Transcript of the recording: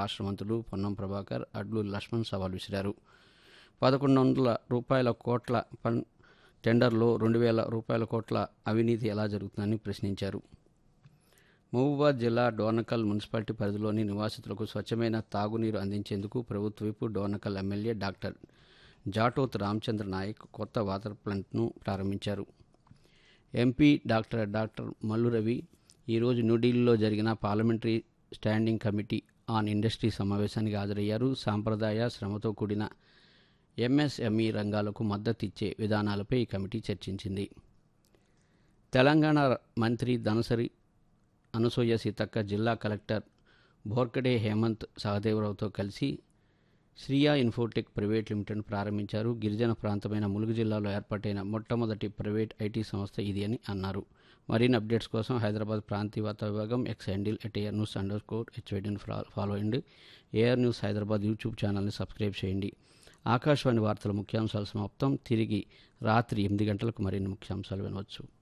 రాష్ట్ర మంత్రులు పొన్నం ప్రభాకర్ అడ్లు లక్ష్మణ్ సవాల్ విసిరారు పదకొండు వందల రూపాయల కోట్ల పన్ టెండర్లో రెండు వేల రూపాయల కోట్ల అవినీతి ఎలా జరుగుతుందని ప్రశ్నించారు మహబూబాద్ జిల్లా డోర్నకల్ మున్సిపాలిటీ పరిధిలోని నివాసితులకు స్వచ్ఛమైన తాగునీరు అందించేందుకు ప్రభుత్వ వైపు డోర్నకల్ ఎమ్మెల్యే డాక్టర్ జాటోత్ రామచంద్ర నాయక్ కొత్త వాటర్ ప్లాంట్ను ప్రారంభించారు MP doctor doctor Mallu Ravi ఈరోజు న్యూఢిల్లీలో జరిగిన parliamentary standing committee on industry సమావేశానికి హాజరయ్యారు సాంప్రదాయ శ్రమతో కూడిన ఎంఎస్ఎంఈ రంగాలకు మద్దతు ఇచ్చే విధానాలపై ఈ కమిటీ చర్చించింది తెలంగాణ మంత్రి ధనసరి అనసూయ సీతక్క జిల్లా కలెక్టర్ బోర్కడే హేమంత్ సహదేవరావుతో కలిసి శ్రియా ఇన్ఫోటెక్ ప్రైవేట్ లిమిటెడ్ ప్రారంభించారు గిరిజన ప్రాంతమైన ములుగు జిల్లాలో ఏర్పాటైన మొట్టమొదటి ప్రైవేట్ ఐటీ సంస్థ ఇది అని అన్నారు మరిన్ని అప్డేట్స్ కోసం హైదరాబాద్ ప్రాంతీయ వార్తా విభాగం X handle at AIR news under score హెచ్వైడిని ఫాలో అయ్యండి ఏఆర్ న్యూస్ హైదరాబాద్ యూట్యూబ్ ఛానల్ని సబ్స్క్రైబ్ చేయండి ఆకాశవాణి వార్తల ముఖ్యాంశాలు సమాప్తం తిరిగి రాత్రి ఎనిమిది గంటలకు మరిన్ని ముఖ్యాంశాలు వినవచ్చు